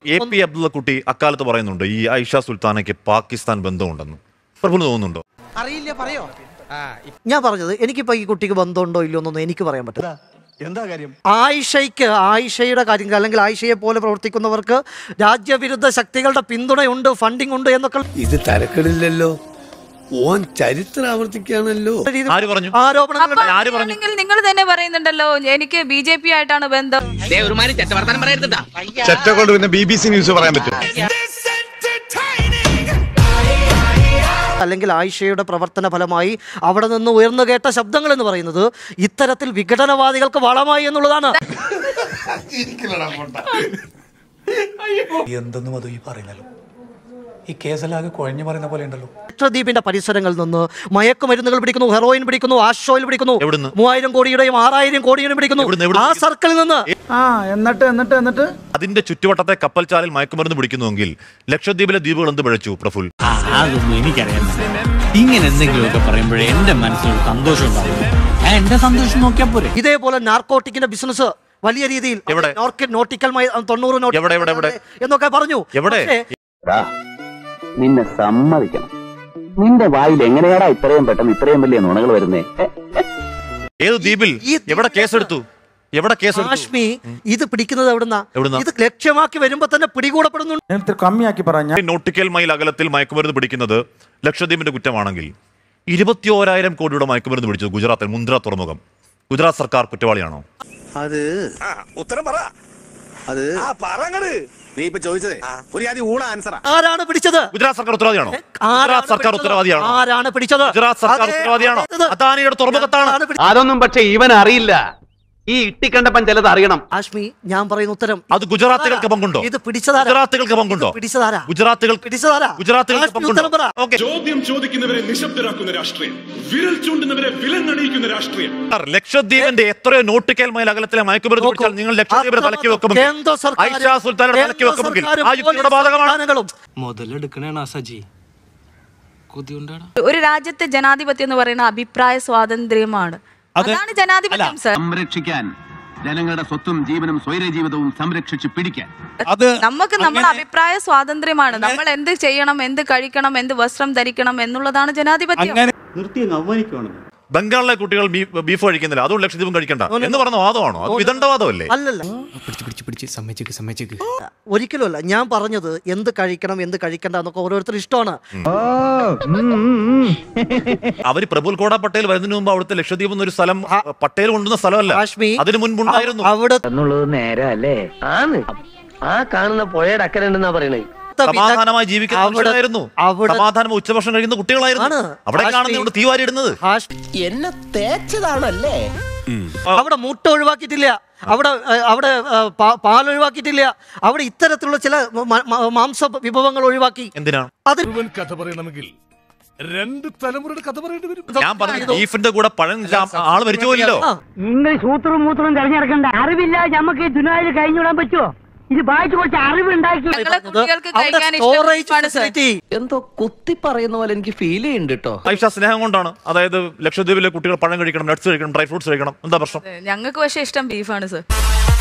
A P Abdulla കുട്ടി അക്കാലത്ത് പറയുന്നുണ്ട് ഈ ഐഷ സുൽത്താനയ്ക്ക് പാകിസ്ഥാൻ ബന്ധമുണ്ടെന്ന് പ്രഭുന് തോന്നുന്നുണ്ടോ അറിയില്ല പറയോ ഞാൻ പറഞ്ഞത് എനിക്കിപ്പോ ഈ കുട്ടിക്ക് ബന്ധമുണ്ടോ ഇല്ലയോ എന്നൊന്നും എനിക്ക് പറയാൻ പറ്റില്ല എന്താ കാര്യം ആയിഷയ്ക്ക് ആയിഷയുടെ കാര്യങ്ങൾ അല്ലെങ്കിൽ ആയിഷയെ പോലെ പ്രവർത്തിക്കുന്നവർക്ക് രാജ്യവിരുദ്ധ ശക്തികളുടെ പിന്തുണയുണ്ട് ഫണ്ടിങ് ഉണ്ട് എന്നൊക്കെ ഇത് തരക്കടില്ലല്ലോ ഓൻ ചരിത്രം ആവർത്തിക്കുകയാണല്ലോ രീതിയിൽ ആര് പറഞ്ഞു ആരോപണങ്ങൾ ആര് പറഞ്ഞു? അങ്ങനെയാണെങ്കിൽ നിങ്ങൾ തന്നെ പറയുന്നുണ്ടല്ലോ എനിക്ക് ബി ജെ പി ആയിട്ടാണ് ബന്ധം ചെറ്റ കൊണ്ട് പിന്നെ ബി ബി സി ന്യൂസ് പറയാൻ പറ്റും അല്ലെങ്കിൽ ആയിഷയുടെ പ്രവർത്തന ഫലമായി അവിടെ നിന്ന് ഉയർന്നു കേട്ട ശബ്ദങ്ങൾ എന്ന് പറയുന്നത് ഇത്തരത്തിൽ വിഘടനവാദികൾക്ക് വളമായി എന്നുള്ളതാണ് എന്തെന്നും അത് ഈ പറയുന്നല്ലോ ഈ കേസലാകെ കുഴഞ്ഞു പറയുന്ന പോലെ ഉണ്ടല്ലോ ലക്ഷദ്വീപിന്റെ പരിസരങ്ങളിൽ നിന്ന് മയക്കുമരുന്നുകൾ പിടിക്കുന്നു ഹെറോയിൻ പിടിക്കുന്നു ആഷോയിൽ പിടിക്കുന്നു എവിടുന്ന്? മൂവായിരം കോടിയുടെയും ആറായിരം കോടിയുടെയും പിടിക്കുന്നു എവിടുന്ന്? എവിടുന്ന് ആ സർക്കിളിൽ നിന്ന് ആ എന്നിട്ട് എന്നിട്ട് എന്നിട്ട് അതിന്റെ ചുറ്റുവട്ടത്തെ കപ്പൽച്ചാലിൽ മയക്കുമരുന്ന് പിടിക്കുന്നുവെങ്കിൽ ലക്ഷദ്വീപിലെ ദ്വീപുകൾ എന്ത് പിഴച്ചു പ്രഫുൽ അതൊന്നും എനിക്കറിയാം ഇങ്ങനെ എന്തെങ്കിലുമൊക്കെ പറയുമ്പോഴേ എന്റെ മനസ്സിലൊരു സന്തോഷം ഉണ്ടാവും ഞാൻ എന്റെ സന്തോഷം നോക്കിയാ പോരെ ഇതേപോലെ നാർക്കോട്ടിക്കിന്റെ ബിസിനസ് വലിയ രീതിയിൽ എവിടെ? നോർക്ക- നോട്ടിക്കൽ മൈ- തൊണ്ണൂറ് നോട്ടിക്കൽ എവിടെ, എവിടെ, എവിടെ? എന്നൊക്കെ പറഞ്ഞു എവിടെ? പക്ഷേ നിന്നെ സമ്മതിക്കണം നിന്റെ വായിൽ എങ്ങനെയാടാ ഇത്രയും പെട്ടെന്ന് ഇത്രയും വലിയ നുണകൾ വരുന്നേ ഏത് ദ്വീപിൽ ഈ- എവിടെ കേസെടുത്തു എവിടെ കേസെടുത്തു കാശ്മി ഇത് പിടിക്കുന്നത് എവിടുന്നാ എവിടുന്നാ? ഇത് ലക്ഷ്യമാക്കി വരുമ്പോ തന്നെ പിടികൂടപ്പെടുന്നുണ്ട് നേരത്തെ കമ്മിയാക്കി പറഞ്ഞ നോട്ടിക്കൽ മൈൽ അകലത്തിൽ മയക്കുമരുന്ന് പിടിക്കുന്നത് ലക്ഷദ്വീപിന്റെ കുറ്റമാണെങ്കിൽ ഇരുപത്തി ഓരായിരം കോടിയുടെ മയക്കുമരുന്ന് പിടിച്ചത് ഗുജറാത്തിൽ മുന്ദ്ര തുറമുഖം ഗുജറാത്ത് സർക്കാർ കുറ്റവാളിയാണോ അത് ഉത്തരം പറ അത് ആ പറങ്ങട് നീ ഇപ്പൊ ചോദിച്ചതേ ഒരു ആദ്യം ഊണ ആൻസറാ ആരാണ് പിടിച്ചത് ഗുജറാത്ത് സർക്കാർ ഉത്തരവാദിയാണോ ആരാണ് ഗുജറാത്ത് സർക്കാർ പിടിച്ചത്? ഉത്തരവാദിയാണോ ആരാണ് പിടിച്ചത് ഗുജറാത്ത് സർക്കാർ അതേ, ഉത്തരവാദിയാണോ അതേ, അദാനിയുടെ തുറമുഖത്താണ് ആരാണ് പിടിച്ചത്? അതൊന്നും പക്ഷെ ഇവൻ അറിയില്ല ഈ ഇട്ടിക്കണ്ടപ്പൻ ചിലത് അറിയണം കാശ്മി ഞാൻ പറയുന്ന ഉത്തരം അത് ഗുജറാത്തുകൾക്ക് പങ്കുണ്ടോ ഇത് പിടിച്ചതാരാ ഗുജറാത്തുകൾക്ക് പങ്കുണ്ടോ ഇത് പിടിച്ചതാരാ ഗുജറാത്തുകൾ പിടിച്ചതാരാ ഗുജറാത്തുകൾക്ക് കാശ്മി പങ്കുണ്ടോ ഉത്തരം പറ ഓക്കെ ചോദ്യം ചോദിക്കുന്നവരെ നിശബ്ദരാക്കുന്ന രാഷ്ട്രീയം വിരൽ ചൂണ്ടുന്നവരെ വിലങ്ങണിയിക്കുന്ന രാഷ്ട്രീയം ലക്ഷദ്വീപിന്റെ എത്രയോ നോട്ടിക്കൽ മൈൽ അകലത്തിലെ മയക്കുമരുന്ന് നോക്കൂ. പിടിച്ചാൽ നിങ്ങൾ ലക്ഷദ്വീപിനെ തലക്കി വെക്കുമെങ്കിൽ കേന്ദ്ര സർക്കാരും- ഐഷ സുൽത്താനെ തലക്കി കേന്ദ്ര വെക്കുമെങ്കിൽ സർക്കാരും ആ യുക്തിയുടെ പോലീസ് ബാധകമാണ് സംസ്ഥാനങ്ങളും മുതലെടുക്കണേണ സജി കൊതിയുണ്ടാടാ ഒരു രാജ്യത്തെ ജനാധിപത്യം എന്ന് പറയുന്ന അഭിപ്രായ സ്വാതന്ത്ര്യമാണ് അതാണ് ജനാധിപത്യം സർ സംരക്ഷിക്കാൻ ജനങ്ങളുടെ സ്വത്തും ജീവനും സ്വൈര ജീവിതവും സംരക്ഷിച്ച് പിടിക്കാൻ അത് നമുക്ക് നമ്മുടെ അഭിപ്രായ സ്വാതന്ത്ര്യമാണ് നമ്മൾ എന്ത് ചെയ്യണം എന്ത് കഴിക്കണം എന്ത് വസ്ത്രം ധരിക്കണം എന്നുള്ളതാണ് ജനാധിപത്യം അങ്ങനെ ബംഗാളിലെ കുട്ടികൾ ബീഫ് ബീഫ് കഴിക്കുന്നില്ല അതുകൊണ്ട് ലക്ഷദ്വീപും കഴിക്കണ്ട എന്ന് പറഞ്ഞ വാദമാണോ അത് വിദണ്ഡവാദമല്ലേ അല്ലല്ല പിടിച്ച് പിടിച്ച് പിടിച്ച് സമ്മതിച്ചേക്ക് സമ്മതിച്ചേക്ക് ഒരിക്കലും അല്ല ഞാൻ പറഞ്ഞത് എന്ത് കഴിക്കണം എന്ത് കഴിക്കണ്ട എന്നൊക്കെ ഓരോരുത്തർ ഇഷ്ടമാണ് അവര് പ്രഫുൽ കോട പട്ടേൽ വരുന്നതിന് മുമ്പ് അവിടുത്തെ ലക്ഷദ്വീപ് എന്നൊരു സ്ഥലം പട്ടേൽ കൊണ്ടുവന്ന സ്ഥലമല്ല കാശ്മീർ അതിനു മുൻപുണ്ടായിരുന്നു അവിടെ എന്നുള്ളത് നേരെ അല്ലേ ആണ് ആ കാണുന്ന പുഴയുടെ അക്കരെ ഉണ്ടെന്നാ പറയണേ സമാധാനമായി ജീവിക്കുന്ന അവിടെ- മനുഷ്യരായിരുന്നു അവിടെ സമാധാനം ഉച്ചഭക്ഷണം കഴിക്കുന്ന കുട്ടികളായിരുന്നു ആണ്. അവിടെ കാശ്മീർ- കാണുന്ന തീവാരി ഇടുന്നത് കാശ്- എന്നെ തേച്ചതാണല്ലേ അവിടെ മുട്ട ഒഴിവാക്കിയിട്ടില്ല അവിടെ ഏഹ്, അവിടെ ഏഹ്, പാ- പാൽ ഒഴിവാക്കിയിട്ടില്ല അവിടെ ഇത്തരത്തിലുള്ള ചില മ- മ- മാംസ വിഭവങ്ങൾ ഒഴിവാക്കി എന്തിനാണ് അത് കഥ പറയണമെങ്കിൽ രണ്ട് തലമുറയുടെ കഥ പറയേണ്ടി വരും ഞാൻ പറഞ്ഞു ബീഫിന്റെ കൂടെ പഴം ജാം- ആള് മരിച്ചു പോയില്ലോ ആ. നിങ്ങൾ സൂത്രവും മൂത്രവും തെരഞ്ഞെടുക്കണ്ട അറിവില്ല നമുക്ക് ഈ ദുനായിൽ കഴിഞ്ഞുവിടാൻ പറ്റുമോ ഇത് വായിച്ചു കുറച്ച് അറിവുണ്ടാക്കി ഞങ്ങളെ കുട്ടികൾക്ക് അവിടെ കഴിക്കാൻ storage ഇഷ്ടമാണ് സർ facility. എന്തോ കുത്തി പറയുന്ന പോലെ എനിക്ക് ഫീൽ ചെയ്യുന്നുണ്ട് കേട്ടോ ഐഷ സ്നേഹം കൊണ്ടാണ് അതായത് ലക്ഷദ്വീപിലെ കുട്ടികൾ പഴം കഴിക്കണം നട്ട്സ് കഴിക്കണം ഡ്രൈ ഫ്രൂട്ട്സ് കഴിക്കണം എന്താ പ്രശ്നം ഞങ്ങൾക്ക് പക്ഷേ ഇഷ്ടം ബീഫാണ് സർ